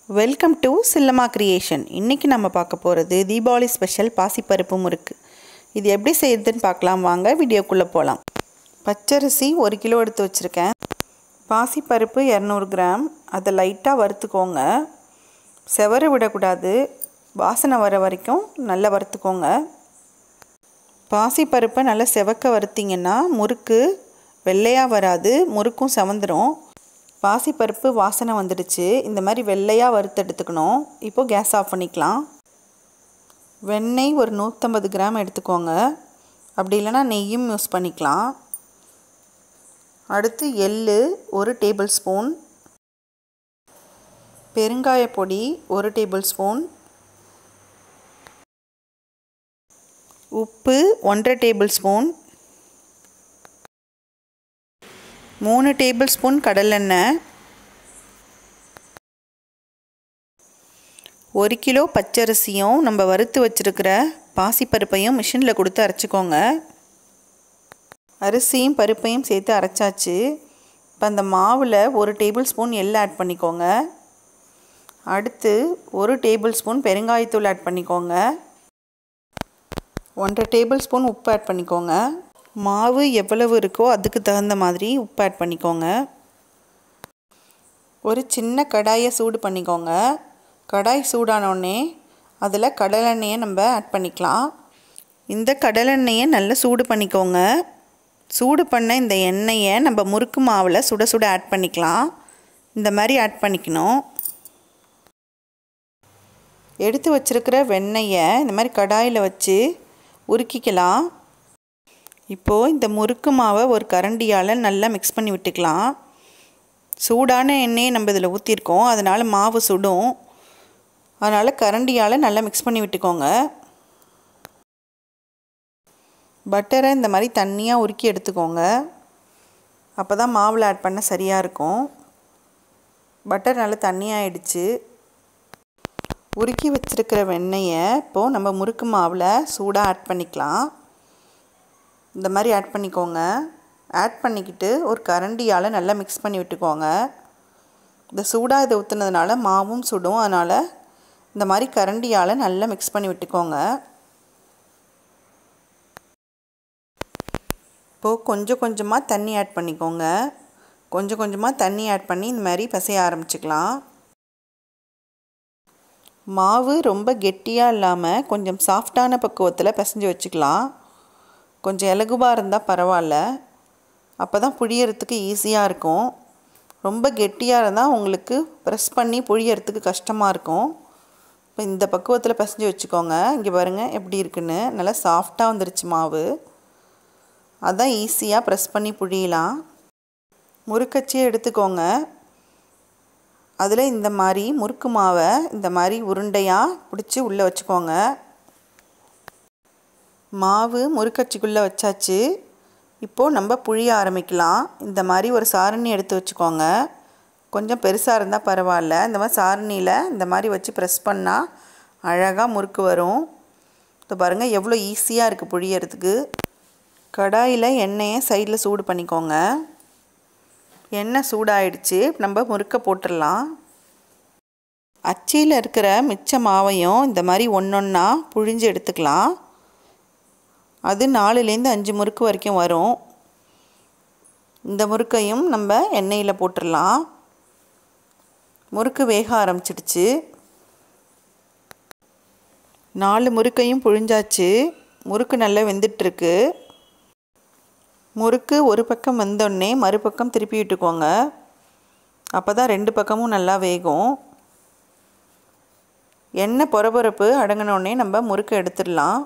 welcome to சில்லம்மா creation இன்றைக்கி நம்ம பார்க்க போகிறது தீபாவளி ஸ்பெஷல் பாசிப்பருப்பு முறுக்கு இது எப்படி செய்யுதுன்னு பார்க்கலாம் வாங்க வீடியோக்குள்ளே போகலாம் பச்சரிசி ஒரு கிலோ எடுத்து வச்சுருக்கேன் பாசிப்பருப்பு இரநூறு கிராம் அதை லைட்டாக வறுத்துக்கோங்க செவர விடக்கூடாது வாசனை வர வரைக்கும் நல்லா வறுத்துக்கோங்க பாசிப்பருப்பை நல்லா செவக்க வறுத்திங்கன்னா முறுக்கு வெள்ளையாக வராது முறுக்கும் செவந்துடும் பாசிப்பருப்பு வாசனை வந்துடுச்சு இந்த மாதிரி வெள்ளையாக வறுத்து எடுத்துக்கணும் இப்போது கேஸ் ஆஃப் பண்ணிக்கலாம் வெண்ணெய் ஒரு நூற்றம்பது கிராம் எடுத்துக்கோங்க அப்படி இல்லைன்னா நெய்யும் யூஸ் பண்ணிக்கலாம் அடுத்து எள் ஒரு டேபிள் ஸ்பூன் பெருங்காய பொடி ஒரு டேபிள் ஸ்பூன் உப்பு ஒன்றரை டேபிள் ஸ்பூன் மூணு டேபிள் ஸ்பூன் கடலெண்ணெய் ஒரு கிலோ பச்சரிசியும் நம்ம வறுத்து வச்சுருக்கிற பாசிப்பருப்பையும் மிஷினில் கொடுத்து அரைச்சிக்கோங்க அரிசியும் பருப்பையும் சேர்த்து அரைச்சாச்சு இப்போ அந்த மாவில் ஒரு டேபிள் ஸ்பூன் எள் ஆட் பண்ணிக்கோங்க அடுத்து ஒரு டேபிள் ஸ்பூன் பெருங்காயத்தூள் ஆட் பண்ணிக்கோங்க ஒன்றரை டேபிள் ஸ்பூன் உப்பு ஆட் பண்ணிக்கோங்க மாவு எவ்வளவு இருக்கோ அதுக்கு தகுந்த மாதிரி உப்பு ஆட் பண்ணிக்கோங்க ஒரு சின்ன கடாயை சூடு பண்ணிக்கோங்க கடாய் சூடானோடனே அதில் கடலெண்ணெயை நம்ம ஆட் பண்ணிக்கலாம் இந்த கடலெண்ணெயை நல்லா சூடு பண்ணிக்கோங்க சூடு பண்ண இந்த எண்ணெயை நம்ம முறுக்கு மாவில் சுட சுட ஆட் பண்ணிக்கலாம் இந்த மாதிரி ஆட் பண்ணிக்கணும் எடுத்து வச்சுருக்கிற வெண்ணெயை இந்த மாதிரி கடாயில் வச்சு உருக்கிக்கலாம் இப்போது இந்த முறுக்கு மாவை ஒரு கரண்டியால் நல்லா மிக்ஸ் பண்ணி விட்டுக்கலாம் சூடான எண்ணெயை நம்ம இதில் ஊற்றிருக்கோம் அதனால் மாவு சுடும் அதனால் கரண்டியால் நல்லா மிக்ஸ் பண்ணி விட்டுக்கோங்க பட்டரை இந்த மாதிரி தண்ணியாக உருக்கி எடுத்துக்கோங்க அப்போ தான் மாவில் ஆட் பண்ண சரியாக இருக்கும் பட்டர் நல்லா தண்ணியாகிடுச்சு உருக்கி வச்சுருக்கிற வெண்ணெயை இப்போது நம்ம முறுக்கு மாவில் சூடாக ஆட் பண்ணிக்கலாம் இந்த மாதிரி ஆட் பண்ணிக்கோங்க ஆட் பண்ணிக்கிட்டு ஒரு கரண்டியால் நல்லா மிக்ஸ் பண்ணி விட்டுக்கோங்க இந்த சூடாக இதை ஊற்றுனதுனால மாவும் சுடும் அதனால் இந்த மாதிரி கரண்டியால் நல்லா மிக்ஸ் பண்ணி விட்டுக்கோங்க இப்போது கொஞ்சம் கொஞ்சமாக தண்ணி ஆட் பண்ணிக்கோங்க கொஞ்சம் கொஞ்சமாக தண்ணி ஆட் பண்ணி இந்த மாதிரி பசைய ஆரம்பிச்சுக்கலாம் மாவு ரொம்ப கெட்டியாக இல்லாமல் கொஞ்சம் சாஃப்டான பக்குவத்தில் பிசைஞ்சு வச்சுக்கலாம் கொஞ்சம் இலகுவாக இருந்தால் பரவாயில்ல அப்போ தான் புழியறதுக்கு ஈஸியாக இருக்கும் ரொம்ப கெட்டியாக இருந்தால் உங்களுக்கு ப்ரெஸ் பண்ணி புழியறதுக்கு கஷ்டமாக இருக்கும் இப்போ இந்த பக்குவத்தில் பிசைஞ்சு வச்சுக்கோங்க இங்கே பாருங்கள் எப்படி இருக்குன்னு நல்லா சாஃப்டாக வந்துருச்சு மாவு அதான் ஈஸியாக ப்ரெஸ் பண்ணி புழியலாம் முறுக்கச்சியை எடுத்துக்கோங்க அதில் இந்த மாதிரி முறுக்கு மாவை இந்த மாதிரி உருண்டையாக பிடிச்சி உள்ளே வச்சுக்கோங்க மாவு முறுக்கச்சிக்குள்ளே வச்சாச்சு இப்போது நம்ம புழிய ஆரம்பிக்கலாம் இந்த மாதிரி ஒரு சாரணி எடுத்து வச்சுக்கோங்க கொஞ்சம் பெருசாக இருந்தால் பரவாயில்ல இந்த மாதிரி சாரணியில் இந்த மாதிரி வச்சு ப்ரெஸ் பண்ணால் அழகாக முறுக்கு வரும் இப்போ பாருங்கள் எவ்வளோ ஈஸியாக இருக்குது புழியறதுக்கு கடாயில் எண்ணெயை சைடில் சூடு பண்ணிக்கோங்க எண்ணெய் சூடாயிடுச்சு நம்ம முறுக்க போட்டுடலாம் அச்சியில் இருக்கிற மிச்ச மாவையும் இந்த மாதிரி ஒன்றொன்னா புழிஞ்சு எடுத்துக்கலாம் அது நாலுலேருந்து அஞ்சு முறுக்கு வரைக்கும் வரும் இந்த முறுக்கையும் நம்ம எண்ணெயில் போட்டுடலாம் முறுக்கு வேக ஆரம்பிச்சிடுச்சு நாலு முறுக்கையும் புழிஞ்சாச்சு முறுக்கு நல்லா வெந்துட்டுருக்கு முறுக்கு ஒரு பக்கம் வெந்தோடனே மறுபக்கம் திருப்பி விட்டுக்கோங்க அப்போ தான் ரெண்டு பக்கமும் நல்லா வேகும் எண்ணெய் பொறப்பொறப்பு அடங்கினோடனே நம்ம முறுக்கு எடுத்துடலாம்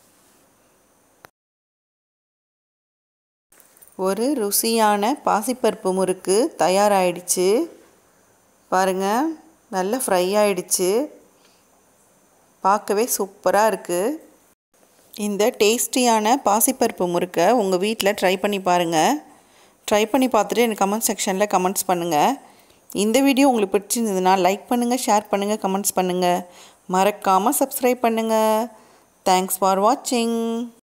ஒரு ருசியான பாசிப்பருப்பு முறுக்கு தயாராகிடுச்சு பாருங்கள் நல்லா ஃப்ரை ஆகிடுச்சு பார்க்கவே சூப்பராக இருக்குது இந்த டேஸ்டியான பாசிப்பருப்பு முறுக்கை உங்கள் வீட்டில் ட்ரை பண்ணி பாருங்கள் ட்ரை பண்ணி பார்த்துட்டு எனக்கு கமெண்ட் செக்ஷனில் கமெண்ட்ஸ் பண்ணுங்கள் இந்த வீடியோ உங்களுக்கு பிடிச்சிருந்ததுன்னா லைக் பண்ணுங்கள் ஷேர் பண்ணுங்கள் கமெண்ட்ஸ் பண்ணுங்கள் மறக்காமல் சப்ஸ்கிரைப் பண்ணுங்கள் தேங்க்ஸ் ஃபார் வாட்சிங்